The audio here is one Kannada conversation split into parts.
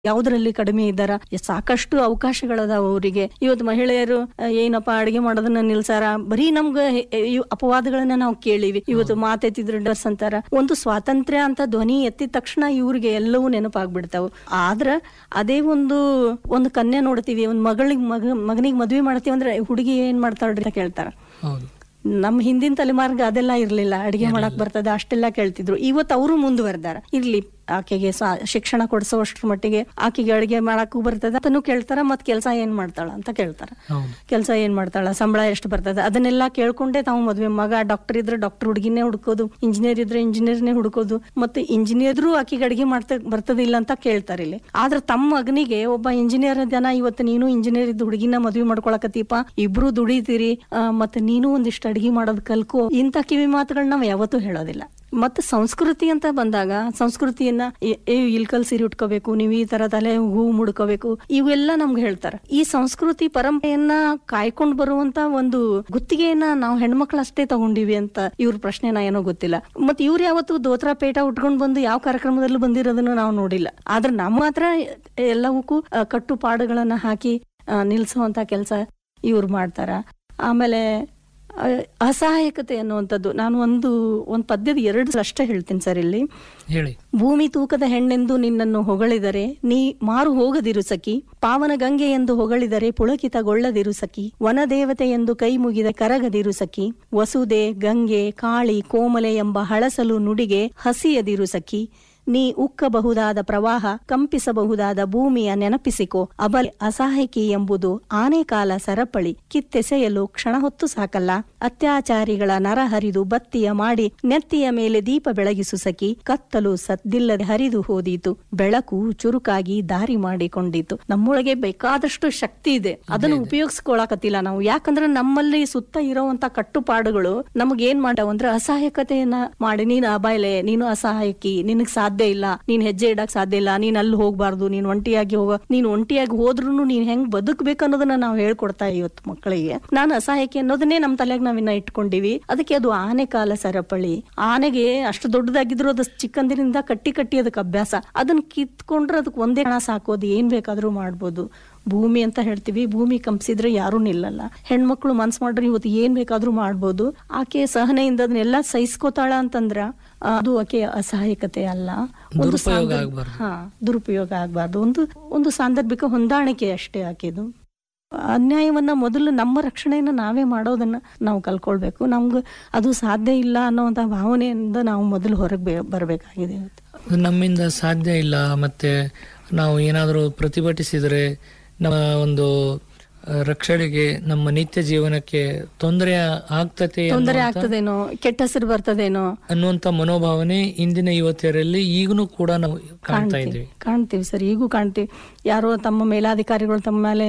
ಯಾವುದರಲ್ಲಿ ಕಡಿಮೆ ಇದ್ದಾರ ಸಾಕಷ್ಟು ಅವಕಾಶಗಳದಾವ ಅವರಿಗೆ ಇವತ್ತು ಮಹಿಳೆಯರು ಆ, ಏನಪ್ಪ ಅಡಿಗೆ ಮಾಡೋದನ್ನ ನಿಲ್ಸಾರ ಬರೀ ನಮ್ಗ ಹೆ- ಇವ್ ಅಪವಾದಗಳನ್ನ ನಾವು ಕೇಳಿವಿ ಇವತ್ತು ಮಾತೆತ್ತಿದ್ರು ಡರ್ಸ್ ಅಂತಾರ ಒಂದು ಸ್ವಾತಂತ್ರ್ಯ ಅಂತ ಧ್ವನಿ ಎತ್ತಿದ ತಕ್ಷಣ ಇವ್ರಿಗೆ ಎಲ್ಲವೂ ನೆನಪಾಗ್ಬಿಡ್ತಾವ ಆದ್ರ ಅದೇ ಒಂದು ಒಂದು ಕನ್ಯಾ ನೋಡ್ತೀವಿ ಒಂದ್ ಮಗಳಿಗೆ ಮಗ ಮಗನಿಗೆ ಮದ್ವೆ ಮಾಡ್ತೀವಿ ಅಂದ್ರೆ ಹುಡುಗಿ ಏನ್ ಮಾಡ್ತಾಳ್ರಿ ಅಂತ ಕೇಳ್ತಾರ ಹೌದು ನಮ್ ಹಿಂದಿನ ತಲೆಮಾರ್ಗ ಅದೆಲ್ಲ ಇರ್ಲಿಲ್ಲ ಅಡಿಗೆ ಮಾಡಕ್ ಬರ್ತದ ಅಷ್ಟೆಲ್ಲ ಕೇಳ್ತಿದ್ರು ಇವತ್ತು ಅವರು ಮುಂದುವರೆದಾರ ಇರ್ಲಿ ಆಕೆಗೆ ಸ- ಶಿಕ್ಷಣ ಕೊಡ್ಸೋಷ್ಟ್ರ ಮಟ್ಟಿಗೆ ಆಕೆಗೆ ಅಡಿಗೆ ಮಾಡಕ್ಕೂ ಬರ್ತದ ಅದನ್ನು ಕೇಳ್ತಾರ ಮತ್ ಕೆಲಸ ಏನ್ ಮಾಡ್ತಾಳ ಅಂತ ಕೇಳ್ತಾರ ಹೌದು ಕೆಲಸ ಏನ್ ಮಾಡ್ತಾಳ ಸಂಬಳ ಎಷ್ಟು ಬರ್ತದ ಅದನ್ನೆಲ್ಲ ಕೇಳ್ಕೊಂಡೆ ತಾವು ಮದ್ವೆ ಮಗ ಡಾಕ್ಟರ್ ಇದ್ರೆ ಡಾಕ್ಟರ್ ಹುಡುಗಿನೇ ಹುಡುಕೋದು ಇಂಜಿನಿಯರ್ ಇದ್ರೆ ಇಂಜಿನಿಯರ್ನೇ ಹುಡುಕೋದು ಮತ್ತೆ ಇಂಜಿನಿಯರ್ರು ಆಕೆಗೆ ಅಡಿಗೆ ಮಾಡ್ತಾ ಬರ್ತದಿಲ್ಲ ಅಂತ ಕೇಳ್ತಾರೆ ಇಲ್ಲಿ ಆದ್ರೆ ತಮ್ಮ ಮಗನಿಗೆ ಒಬ್ಬ ಇಂಜಿನಿಯರ್ ಜನ ಇವತ್ತು ನೀನು ಇಂಜಿನಿಯರ್ ಇದ್ದು ಹುಡುಗಿನ ಮದ್ವೆ ಮಾಡ್ಕೊಳಕತ್ತೀಪ ಇಬ್ರು ದುಡಿತೀರಿ ಆ, ಮತ್ತೆ ನೀನು ಒಂದಿಷ್ಟು ಅಡಿಗೆ ಮಾಡೋದ್ ಕಲ್ಕೋ ಇಂಥ ಕಿವಿ ಮಾತುಗಳನ್ನ ನಾವು ಯಾವತ್ತೂ ಹೇಳೋದಿಲ್ಲ ಮತ್ತೆ ಸಂಸ್ಕೃತಿ ಅಂತ ಬಂದಾಗ ಸಂಸ್ಕೃತಿಯನ್ನ ಏ- ಏ ಇಲ್ಕಲ್ ಸೀರೆ ಉಟ್ಕೋಬೇಕು ನೀವು ಈ ತರ ತಲೆ ಹೂ ಮುಡ್ಕೋಬೇಕು ಇವೆಲ್ಲ ನಮ್ಗೆ ಹೇಳ್ತಾರೆ ಈ ಸಂಸ್ಕೃತಿ ಪರಂಪರೆಯನ್ನ ಕಾಯ್ಕೊಂಡ್ ಬರುವಂತ ಒಂದು ಗುತ್ತಿಗೆಯನ್ನ ನಾವು ಹೆಣ್ಮಕ್ಳು ಅಷ್ಟೇ ತಗೊಂಡಿವಿ ಅಂತ ಇವ್ರ ಪ್ರಶ್ನೆನ ಏನೋ ಗೊತ್ತಿಲ್ಲ ಮತ್ತೆ ಇವ್ರು ಯಾವತ್ತು ದೋತ್ರ ಪೇಟ ಉಟ್ಕೊಂಡ್ ಬಂದು ಯಾವ ಕಾರ್ಯಕ್ರಮದಲ್ಲೂ ಬಂದಿರೋದನ್ನು ನಾವು ನೋಡಿಲ್ಲ ಆದ್ರೆ ನಮ್ಮ ಮಾತ್ರ ಎಲ್ಲವಕ್ಕೂ ಆ, ಕಟ್ಟುಪಾಡುಗಳನ್ನ ಹಾಕಿ ಆ, ನಿಲ್ಸುವಂತ ಕೆಲಸ ಇವ್ರು ಮಾಡ್ತಾರ ಆಮೇಲೆ ಆ, ಅಸಹಾಯಕತೆ ಅನ್ನುವಂಥದ್ದು ನಾನು ಒಂದು ಒಂದು ಪದ್ಯದ ಎರಡು ಅಷ್ಟೇ ಹೇಳ್ತೀನಿ ಸರ್ ಇಲ್ಲಿ ಹೇಳಿ ಭೂಮಿ ತೂಕದ ಹೆಣ್ಣೆಂದು ನಿನ್ನನ್ನು ಹೊಗಳಿದರೆ ನೀ ಮಾರು ಹೋಗದಿರು ಸಖಿ ಪಾವನ ಗಂಗೆ ಎಂದು ಹೊಗಳಿದರೆ ಪುಳಕಿತಗೊಳ್ಳದಿರು ಸಖಿ ವನದೇವತೆ ಎಂದು ಕೈ ಮುಗಿದ ಕರಗದಿರು ಸಖಿ ವಸುದೆ ಗಂಗೆ ಕಾಳಿ ಕೋಮಲೆ ಎಂಬ ಹಳಸಲು ನುಡಿಗೆ ಹಸಿಯದಿರು ಸಖಿ ನೀ ಉಕ್ಕಬಹುದಾದ ಪ್ರವಾಹ ಕಂಪಿಸಬಹುದಾದ ಭೂಮಿಯ ನೆನಪಿಸಿಕೋ ಅಬಲೆ ಅಸಹಾಯಕಿ ಎಂಬುದು ಆನೆಕಾಲ ಸರಪಳಿ ಕಿತ್ತೆಸೆಯಲು ಕ್ಷಣ ಹೊತ್ತು ಸಾಕಲ್ಲ ಅತ್ಯಾಚಾರಿಗಳ ನರ ಹರಿದು ಬತ್ತಿಯ ಮಾಡಿ ನೆತ್ತಿಯ ಮೇಲೆ ದೀಪ ಬೆಳಗಿಸು ಸಖಿ ಕತ್ತಲು ಸದ್ದಿಲ್ಲದೆ ಹರಿದು ಹೋದೀತು ಬೆಳಕು ಚುರುಕಾಗಿ ದಾರಿ ಮಾಡಿಕೊಂಡಿತು ನಮ್ಮೊಳಗೆ ಬೇಕಾದಷ್ಟು ಶಕ್ತಿ ಇದೆ ಅದನ್ನು ಉಪಯೋಗಿಸ್ಕೊಳಕತ್ತಿಲ್ಲ ನಾವು ಯಾಕಂದ್ರೆ ನಮ್ಮಲ್ಲಿ ಸುತ್ತ ಇರುವಂತ ಕಟ್ಟುಪಾಡುಗಳು ನಮಗ್ ಏನ್ ಮಾಡ್ತಾವ ಅಂದ್ರೆ ಅಸಹಾಯಕತೆಯನ್ನ ಮಾಡಿ ನೀನ್ ಅಬಾಯ್ಲೆ ನೀನು ಅಸಹಾಯಕಿ ನಿನಗ್ ಸಾಧ್ಯ ಇಲ್ಲ ನೀನ್ ಹೆಜ್ಜೆ ಇಡಕ್ ಸಾಧ್ಯ ಇಲ್ಲ ನೀನ್ ಅಲ್ಲಿ ಹೋಗ್ಬಾರ್ದು ನೀನ್ ಒಂಟಿಯಾಗಿ ಹೋಗ ನೀನ್ ಒಂಟಿಯಾಗಿ ಹೋದ್ರೂ ನೀನ್ ಹೆಂಗ್ ಬದುಕ್ಬೇಕು ಅನ್ನೋದನ್ನ ನಾವು ಹೇಳ್ಕೊಡ್ತಾ ಇವತ್ತು ಮಕ್ಕಳಿಗೆ ನಾನು ಅಸಹಾಯಕಿ ಅನ್ನೋದನ್ನೇ ನಮ್ ತಲೆಗೆ ನಾವಿನ್ನ ಇಟ್ಕೊಂಡಿವಿ ಅದಕ್ಕೆ ಅದು ಆನೆ ಕಾಲ ಸರಪಳಿ ಆನೆಗೆ ಅಷ್ಟು ದೊಡ್ಡದಾಗಿದ್ರು ಅದು ಚಿಕ್ಕಂದಿನಿಂದ ಕಟ್ಟಿ ಕಟ್ಟಿ ಅದಕ್ಕೆ ಅಭ್ಯಾಸ ಅದನ್ನ ಕಿತ್ಕೊಂಡ್ರೆ ಅದಕ್ಕೆ ಒಂದೇ ಹಣ ಸಾಕೋದು ಏನ್ ಬೇಕಾದ್ರೂ ಮಾಡ್ಬೋದು ಭೂಮಿ ಅಂತ ಹೇಳ್ತೀವಿ ಭೂಮಿ ಕಂಪಿಸಿದ್ರೆ ಯಾರು ನಿಲ್ಲಲ್ಲ ಹೆಣ್ಮಕ್ಳು ಮನ್ಸ್ ಮಾಡ್ರೆ ಇವತ್ತು ಏನ್ ಬೇಕಾದ್ರೂ ಮಾಡ್ಬೋದು ಆಕೆ ಸಹನೆಯಿಂದ ಅದನ್ನೆಲ್ಲ ಸಹಿಸ್ಕೋತಾಳ ಅಂತಂದ್ರ ಆ, ಅದು ಆಕೆ ಅಸಹಾಯಕತೆ ಅಲ್ಲ ಒಂದು ದುರುಪಯೋಗ ಸಾಂದರ್ಭ- ಆಗ್ಬಾರ್ದು. ಹಾ ದುರುಪಯೋಗ ಆಗ್ಬಾರ್ದು ಒಂದು ಒಂದು ಸಾಂದರ್ಭಿಕ ಹೊಂದಾಣಿಕೆ ಅಷ್ಟೇ ಆಕೆದು ಅನ್ಯಾಯವನ್ನ ಮೊದಲು ನಮ್ಮ ರಕ್ಷಣೆಯನ್ನ ನಾವೇ ಮಾಡೋದನ್ನ ನಾವು ಕಲ್ಕೊಳ್ಬೇಕು ನಮ್ಗೆ ಅದು ಸಾಧ್ಯ ಇಲ್ಲ ಅನ್ನೋಂಥ ಭಾವನೆಯಿಂದ ನಾವು ಮೊದಲು ಹೊರಗೆ ಬರಬೇಕಾಗಿದೆ ಇವತ್ತು ನಮ್ಮಿಂದ ಸಾಧ್ಯ ಇಲ್ಲ ಮತ್ತೆ ನಾವು ಏನಾದರೂ ಪ್ರತಿಭಟಿಸಿದರೆ ನಮ್ಮ ಒಂದು ಆ, ರಕ್ಷಣೆಗೆ ನಮ್ಮ ನಿತ್ಯ ಜೀವನಕ್ಕೆ ತೊಂದರೆ ಆಗ್ತತೆ ತೊಂದರೆ ಅನ್ನುವಂಥ- ಆಗ್ತದೇನೋ ಕೆಟ್ಟ ಹೆಸರು ಬರ್ತದೇನೋ ಅನ್ನುವಂಥ ಮನೋಭಾವನೆ ಇಂದಿನ ಯುವತಿಯರಲ್ಲಿ ಈಗಲೂ ಕೂಡ ನಾವು ಕಾಣ್ತಾ ಇದ್ದೀವಿ ಕಾಣ್ತೀವಿ ಸರ್ ಈಗೂ ಕಾಣ್ತೀವಿ ಯಾರೋ ತಮ್ಮ ಮೇಲಾಧಿಕಾರಿಗಳು ತಮ್ಮ ಮೇಲೆ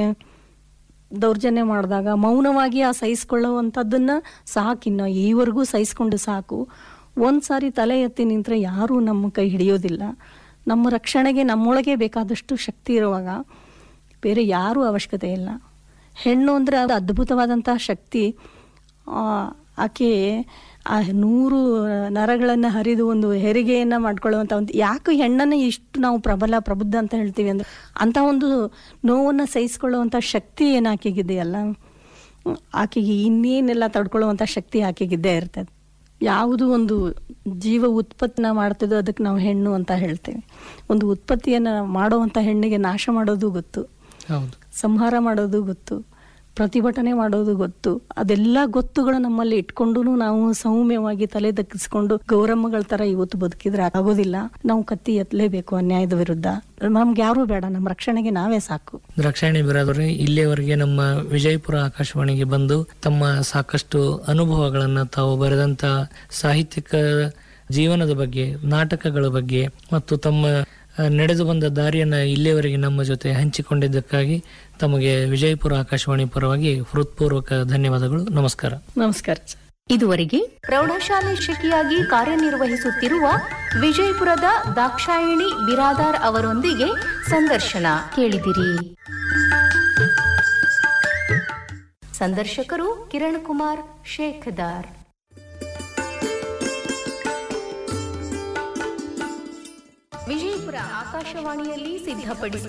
ದೌರ್ಜನ್ಯ ಮಾಡಿದಾಗ ಮೌನವಾಗಿ ಆ ಸಹಿಸ್ಕೊಳ್ಳುವಂಥದ್ದನ್ನ ಸಾಕಿನ್ನ ಈವರೆಗೂ ಸಹಿಸ್ಕೊಂಡು ಸಾಕು ಒಂದ್ ಸಾರಿ ತಲೆ ಎತ್ತಿ ನಿಂತ್ರೆ ಯಾರೂ ನಮ್ಮ ಕೈ ಹಿಡಿಯೋದಿಲ್ಲ ನಮ್ಮ ರಕ್ಷಣೆಗೆ ನಮ್ಮೊಳಗೆ ಬೇಕಾದಷ್ಟು ಶಕ್ತಿ ಇರುವಾಗ ಬೇರೆ ಯಾರೂ ಅವಶ್ಯಕತೆ ಇಲ್ಲ ಹೆಣ್ಣು ಅಂದ್ರೆ ಅದು ಅದ್ಭುತವಾದಂತಹ ಶಕ್ತಿ ಆ, ಆಕೆ ಆ ನೂರು ನರಗಳನ್ನ ಹರಿದು ಒಂದು ಹೆರಿಗೆಯನ್ನ ಮಾಡ್ಕೊಳ್ಳುವಂತ ಒಂದು ಯಾಕೆ ಹೆಣ್ಣನ್ನ ಇಷ್ಟು ನಾವು ಪ್ರಬಲ ಪ್ರಬುದ್ಧ ಅಂತ ಹೇಳ್ತೀವಿ ಅಂದ್ರೆ ಅಂತ ಒಂದು ನೋವನ್ನ ಸಹಿಸ್ಕೊಳ್ಳುವಂತ ಶಕ್ತಿ ಏನು ಆಕೆಗಿದೆಯಲ್ಲ ಹ್ಮ್, ಆಕೆಗೆ ಇನ್ನೇನೆಲ್ಲ ತಡ್ಕೊಳ್ಳುವಂತ ಶಕ್ತಿ ಆಕೆಗಿದ್ದೇ ಇರ್ತದೆ ಯಾವುದು ಒಂದು ಜೀವ ಉತ್ಪತ್ತಿನ ಮಾಡ್ತಿದೋ ಅದಕ್ಕೆ ನಾವು ಹೆಣ್ಣು ಅಂತ ಹೇಳ್ತೇವೆ ಒಂದು ಉತ್ಪತ್ತಿಯನ್ನ ಮಾಡುವಂತ ಹೆಣ್ಣಿಗೆ ನಾಶ ಮಾಡೋದು ಗೊತ್ತು ಹೌದು ಸಂಹಾರ ಮಾಡೋದು ಗೊತ್ತು ಪ್ರತಿಭಟನೆ ಮಾಡೋದು ಗೊತ್ತು ಅದೆಲ್ಲ ಗೊತ್ತುಗಳು ನಮ್ಮಲ್ಲಿ ಇಟ್ಕೊಂಡು ನಾವು ಸೌಮ್ಯವಾಗಿ ತಲೆ ದಕ್ಕಿಸ್ಕೊಂಡು ಗೌರಮ್ಮಗಳ ತರ ಇವತ್ತು ಬದುಕಿದ್ರೆ ಆಗೋದಿಲ್ಲ ನಾವು ಕತ್ತಿ ಎತ್ತಲೇಬೇಕು ಅನ್ಯಾಯದ ವಿರುದ್ಧ ನಮ್ಗೆ ಯಾರು ಬೇಡ ನಮ್ಮ ರಕ್ಷಣೆಗೆ ನಾವೇ ಸಾಕು ದ್ರಾಕ್ಷಾಯಣಿ ಬಿರಾದವ್ರೆ ಇಲ್ಲಿಯವರೆಗೆ ನಮ್ಮ ವಿಜಯಪುರ ಆಕಾಶವಾಣಿಗೆ ಬಂದು ತಮ್ಮ ಸಾಕಷ್ಟು ಅನುಭವಗಳನ್ನ ತಾವು ಬರೆದಂತ ಸಾಹಿತ್ಯಿಕ ಜೀವನದ ಬಗ್ಗೆ ನಾಟಕಗಳ ಬಗ್ಗೆ ಮತ್ತು ತಮ್ಮ ಆ, ನಡೆದು ಬಂದ ದಾರಿಯನ್ನ ಇಲ್ಲಿಯವರೆಗೆ ನಮ್ಮ ಜೊತೆ ಹಂಚಿಕೊಂಡಿದ್ದಕ್ಕಾಗಿ ತಮಗೆ ವಿಜಯಪುರ ಆಕಾಶವಾಣಿ ಪರವಾಗಿ ಹೃತ್ಪೂರ್ವಕ ಧನ್ಯವಾದಗಳು ನಮಸ್ಕಾರ ನಮಸ್ಕಾರ ಸರ್ ಇದುವರೆಗೆ ಪ್ರೌಢಶಾಲೆ ಶಿಕ್ಷಕಿಯಾಗಿ ಕಾರ್ಯನಿರ್ವಹಿಸುತ್ತಿರುವ ವಿಜಯಪುರದ ದಾಕ್ಷಾಯಿಣಿ ಬಿರಾದಾರ್ ಅವರೊಂದಿಗೆ ಸಂದರ್ಶನ ಕೇಳಿದಿರಿ ಸಂದರ್ಶಕರು ಕಿರಣ್ ಕುಮಾರ್ ಶೇಖದಾರ್ ವಿಜಯಪುರ ಆಕಾಶವಾಣಿಯಲ್ಲಿ ಸಿದ್ಧಪಡಿಸಿದ